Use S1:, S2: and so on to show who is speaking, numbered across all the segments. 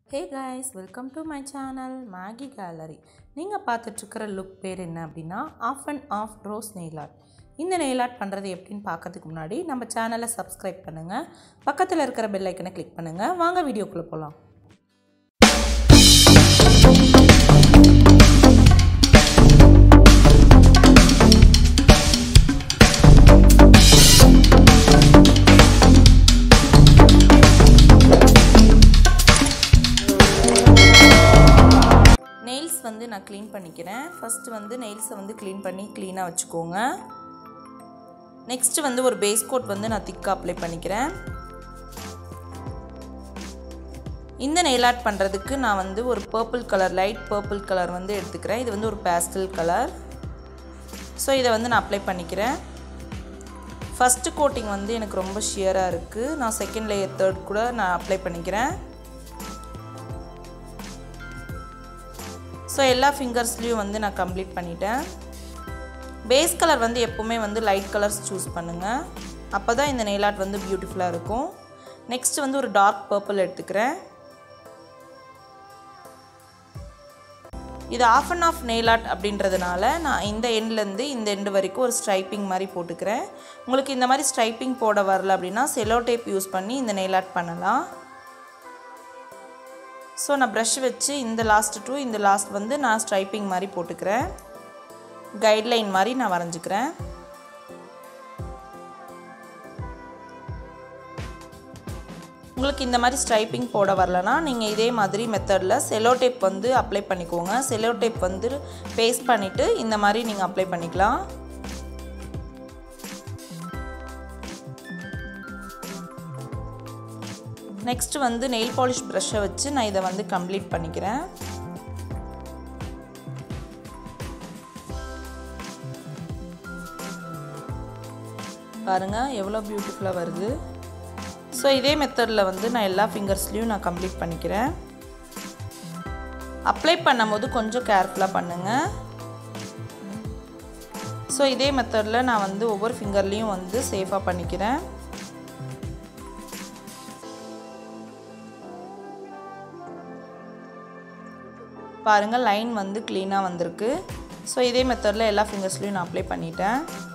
S1: hey guys welcome to my channel Maggie gallery நீங்கள் பார்த்துட்ருக்கிற look பேர் என்ன அப்படின்னா off and off rose nail art இந்த நெயில் ஆர்ட் பண்ணுறது எப்படின்னு பார்க்கறதுக்கு முன்னாடி நம்ம சேனலை சப்ஸ்கிரைப் பண்ணுங்கள் பக்கத்தில் இருக்கிற பெல் ஐக்கனை கிளிக் பண்ணுங்கள் வாங்க வீடியோக்குள்ளே போகலாம் நெயில்ஸ் வந்து நான் க்ளீன் பண்ணிக்கிறேன் ஃபஸ்ட்டு வந்து நெயில்ஸை வந்து க்ளீன் பண்ணி க்ளீனாக வச்சுக்கோங்க நெக்ஸ்ட்டு வந்து ஒரு பேஸ் கோட் வந்து நான் திக்காக அப்ளை பண்ணிக்கிறேன் இந்த நெயில் ஆர்ட் பண்ணுறதுக்கு நான் வந்து ஒரு purple colour light purple colour வந்து எடுத்துக்கிறேன் இது வந்து ஒரு பேஸ்டல் கலர் ஸோ இதை வந்து நான் அப்ளை பண்ணிக்கிறேன் ஃபஸ்ட்டு கோட்டிங் வந்து எனக்கு ரொம்ப ஷியராக இருக்குது நான் செகண்ட் லேயர் தேர்ட் கூட நான் அப்ளை பண்ணிக்கிறேன் ஸோ எல்லா ஃபிங்கர்ஸ்லேயும் வந்து நான் கம்ப்ளீட் பண்ணிட்டேன் பேஸ் கலர் வந்து எப்போவுமே வந்து லைட் கலர்ஸ் சூஸ் பண்ணுங்கள் அப்போ தான் இந்த நெயில் ஆர்ட் வந்து பியூட்டிஃபுல்லாக இருக்கும் நெக்ஸ்ட் வந்து ஒரு டார்க் பர்பிள் எடுத்துக்கிறேன் இது off and off nail art அப்படின்றதுனால நான் இந்த எண்ட்லேருந்து இந்த எண்டு வரைக்கும் ஒரு ஸ்ட்ரைப்பிங் மாதிரி போட்டுக்கிறேன் உங்களுக்கு இந்த மாதிரி ஸ்ட்ரைப்பிங் போட வரல அப்படின்னா செலோ டேப் யூஸ் பண்ணி இந்த நெயில் ஆர்ட் பண்ணலாம் ஸோ நான் ப்ரஷ் வச்சு இந்த லாஸ்ட் டூ இந்த லாஸ்ட் வந்து நான் ஸ்ட்ரைப்பிங் மாதிரி போட்டுக்கிறேன் கைட்லைன் மாதிரி நான் வரைஞ்சிக்கிறேன் உங்களுக்கு இந்த மாதிரி ஸ்ட்ரைப்பிங் போட வரலனா நீங்கள் இதே மாதிரி மெத்தடில் செலோ டேப் வந்து அப்ளை பண்ணிக்கோங்க செலோ டேப் வந்து பேஸ்ட் பண்ணிவிட்டு இந்த மாதிரி நீங்கள் அப்ளை பண்ணிக்கலாம் நெக்ஸ்ட் வந்து நெயில் பாலிஷ் ப்ரஷ்ஷை வச்சு நான் இதை வந்து கம்ப்ளீட் பண்ணிக்கிறேன் பாருங்கள் எவ்வளோ பியூட்டிஃபுல்லாக வருது ஸோ இதே மெத்தடில் வந்து நான் எல்லா ஃபிங்கர்ஸ்லேயும் நான் கம்ப்ளீட் பண்ணிக்கிறேன் அப்ளை பண்ணும்போது கொஞ்சம் கேர்ஃபுல்லாக பண்ணுங்கள் ஸோ இதே மெத்தடில் நான் வந்து ஒவ்வொரு ஃபிங்கர்லேயும் வந்து சேஃபாக பண்ணிக்கிறேன் பாருங்கள் லைன் வந்து க்ளீனாக வந்திருக்கு ஸோ இதே மெத்தடில் எல்லா ஃபிங்கர்ஸ்லையும் நான் அப்ளை பண்ணிட்டேன்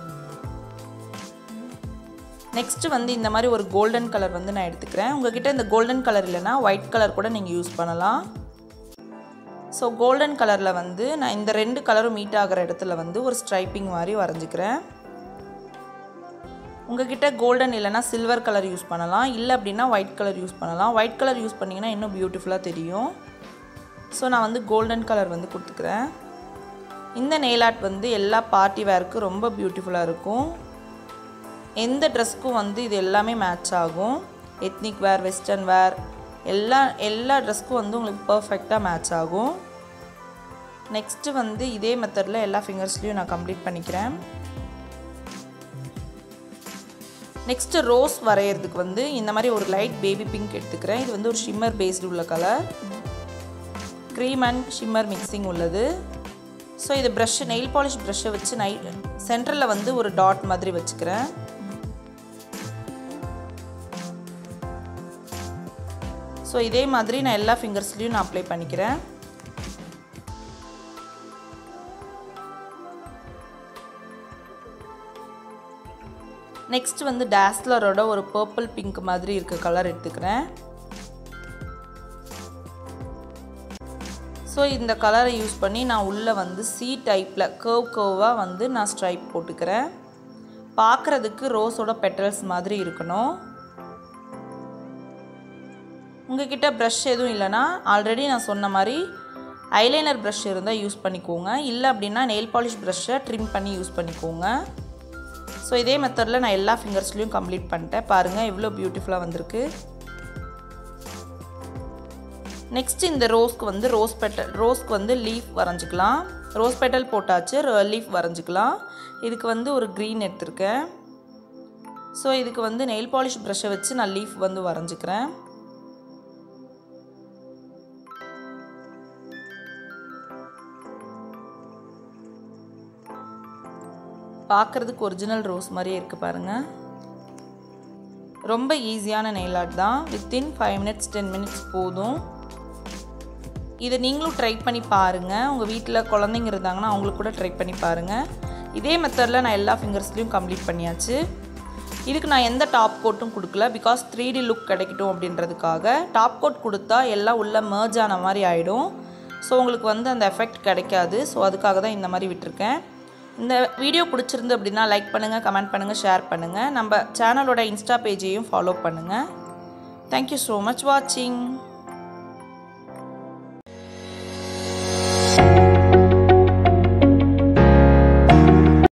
S1: நெக்ஸ்ட்டு வந்து இந்த மாதிரி ஒரு கோல்டன் கலர் வந்து நான் எடுத்துக்கிறேன் உங்ககிட்ட இந்த கோல்டன் கலர் இல்லைனா ஒயிட் கலர் கூட நீங்கள் யூஸ் பண்ணலாம் ஸோ கோல்டன் கலரில் வந்து நான் இந்த ரெண்டு கலரும் மீட் ஆகிற இடத்துல வந்து ஒரு ஸ்ட்ரைப்பிங் மாதிரி வரைஞ்சிக்கிறேன் உங்ககிட்ட கோல்டன் இல்லைனா சில்வர் கலர் யூஸ் பண்ணலாம் இல்லை அப்படின்னா ஒயிட் கலர் யூஸ் பண்ணலாம் ஒயிட் கலர் யூஸ் பண்ணிங்கன்னா இன்னும் பியூட்டிஃபுல்லாக தெரியும் ஸோ நான் வந்து கோல்டன் கலர் வந்து கொடுத்துக்கிறேன் இந்த நெயில் ஆர்ட் வந்து எல்லா பார்ட்டி வேருக்கு ரொம்ப பியூட்டிஃபுல்லாக இருக்கும் எந்த ட்ரெஸ்க்கும் வந்து இது எல்லாமே மேட்ச் ஆகும் எத்னிக் வேர் வெஸ்டர்ன் வேர் எல்லா எல்லா ட்ரெஸ்க்கும் வந்து உங்களுக்கு பர்ஃபெக்டாக மேட்ச் ஆகும் நெக்ஸ்ட்டு வந்து இதே மெத்தடில் எல்லா ஃபிங்கர்ஸ்லேயும் நான் கம்ப்ளீட் பண்ணிக்கிறேன் நெக்ஸ்ட்டு ரோஸ் வரைகிறதுக்கு வந்து இந்த மாதிரி ஒரு லைட் பேபி பிங்க் எடுத்துக்கிறேன் இது வந்து ஒரு ஷிம்மர் பேஸ்டு உள்ள colour cream and shimmer mixing உள்ளது ஸோ இது ப்ரஷ் நெயில் பாலிஷ் ப்ரஷ்ஷை வச்சு நை சென்டரில் வந்து ஒரு டாட் மாதிரி வச்சுக்கிறேன் ஸோ இதே மாதிரி நான் எல்லா ஃபிங்கர்ஸ்லேயும் நான் அப்ளை பண்ணிக்கிறேன் நெக்ஸ்ட் வந்து டேஸ்லரோட ஒரு பர்பிள் பிங்க் மாதிரி இருக்க கலர் எடுத்துக்கிறேன் ஸோ இந்த கலரை யூஸ் பண்ணி நான் உள்ளே வந்து சி டைப்பில் கர்வ் கர்வாக வந்து நான் ஸ்ட்ரைப் போட்டுக்கிறேன் பார்க்குறதுக்கு ரோஸோட பெட்டல்ஸ் மாதிரி இருக்கணும் உங்ககிட்ட ப்ரஷ் எதுவும் இல்லைனா ஆல்ரெடி நான் சொன்ன மாதிரி ஐலைனர் ப்ரஷ் இருந்தால் யூஸ் பண்ணிக்கோங்க இல்லை அப்படின்னா நெயில் பாலிஷ் ப்ரஷ்ஷை ட்ரிம் பண்ணி யூஸ் பண்ணிக்கோங்க ஸோ இதே மெத்தடில் நான் எல்லா ஃபிங்கர்ஸ்லேயும் கம்ப்ளீட் பண்ணிட்டேன் பாருங்கள் எவ்வளோ பியூட்டிஃபுல்லாக வந்திருக்கு நெக்ஸ்ட் இந்த ரோஸ்க்கு வந்து ரோஸ் பெட்டல் ரோஸ்க்கு வந்து லீஃப் வரைஞ்சிக்கலாம் ரோஸ் பெட்டல் போட்டாச்சு லீஃப் வரைஞ்சிக்கலாம் இதுக்கு வந்து ஒரு க்ரீன் எடுத்திருக்கேன் ஸோ இதுக்கு வந்து நெயில் பாலிஷ் ப்ரஷ்ஷை வச்சு நான் லீஃப் வந்து வரைஞ்சிக்கிறேன் பார்க்குறதுக்கு ஒரிஜினல் ரோஸ் மாதிரியே இருக்குது பாருங்கள் ரொம்ப ஈஸியான நெயில் ஆர்ட் தான் within five minutes ten minutes போதும் இதை நீங்களும் ட்ரை பண்ணி பாருங்கள் உங்கள் வீட்டில் குழந்தைங்க இருந்தாங்கன்னா அவங்களுக்கு கூட ட்ரை பண்ணி பாருங்கள் இதே மெத்தடில் நான் எல்லா ஃபிங்கர்ஸ்லேயும் கம்ப்ளீட் பண்ணியாச்சு இதுக்கு நான் எந்த டாப் கோட்டும் கொடுக்கல பிகாஸ் த்ரீ டி லுக் கிடைக்கட்டும் அப்படின்றதுக்காக டாப் கோட் கொடுத்தா எல்லாம் உள்ளே merge ஆன மாதிரி ஆகிடும் ஸோ உங்களுக்கு வந்து அந்த எஃபெக்ட் கிடைக்காது ஸோ அதுக்காக தான் இந்த மாதிரி விட்டுருக்கேன் இந்த வீடியோ பிடிச்சிருந்து அப்படின்னா லைக் பண்ணுங்கள் கமெண்ட் பண்ணுங்கள் ஷேர் பண்ணுங்கள் நம்ம சேனலோட இன்ஸ்டா பேஜையும் ஃபாலோ பண்ணுங்கள் தேங்க்யூ ஸோ மச் வாட்சிங்